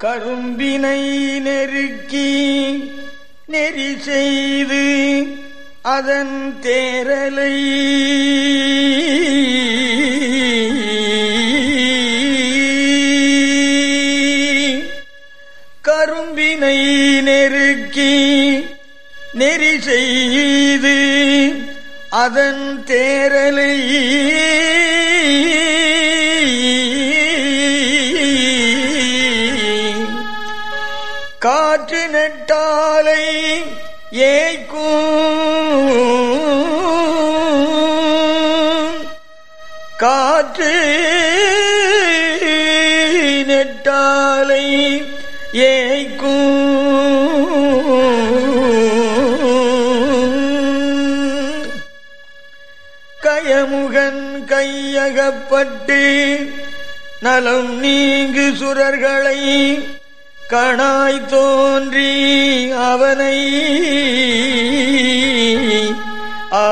கரும்பினை நெருக்கி நெறி செய்து அதன் தேரலை கரும்பினை நெருக்கி நெறி செய்து அதன் தேரலை காற்று நெட்டாலை ஏய்க்கும் காற்று நெட்டாலை ஏய்க்கும் கயமுகன் கையகப்பட்டு நலம் நீங்கு சுரர்களை கணாய் தோன்றி அவனை ஆ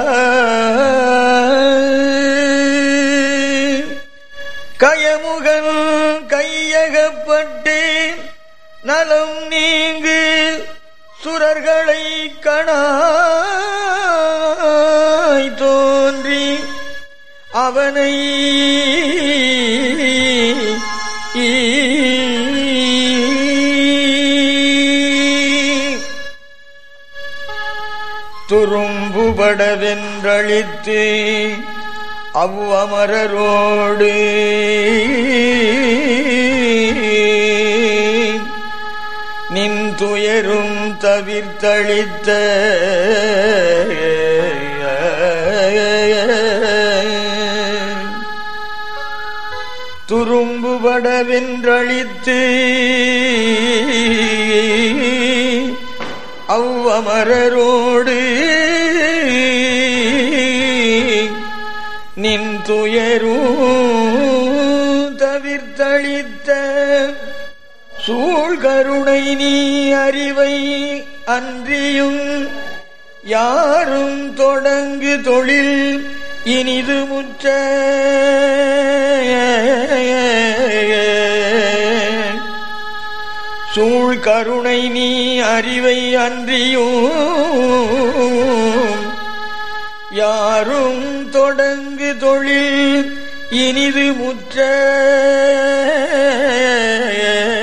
கயமுகன் கையகப்பட்டு நலம் நீங்கு சுரர்களை கணாய் தோன்றி அவனை துரும்புபடவென்றழித்து அவ்வமரரோடு நின் துயரும் தவிர்த்தளித்த துரும்புபடவென்றழித்து அவ்வமரரோடு நின் துயரும் தவிர்த்தளித்த சூழ்கருணை நீ அறிவை அன்றியும் யாரும் தொடங்கு தொழில் இனிது முற்ற சூழ் கருணை நீ அறிவை அன்றியும் யாரும் தொடங்கு தொழில் இனிது முற்ற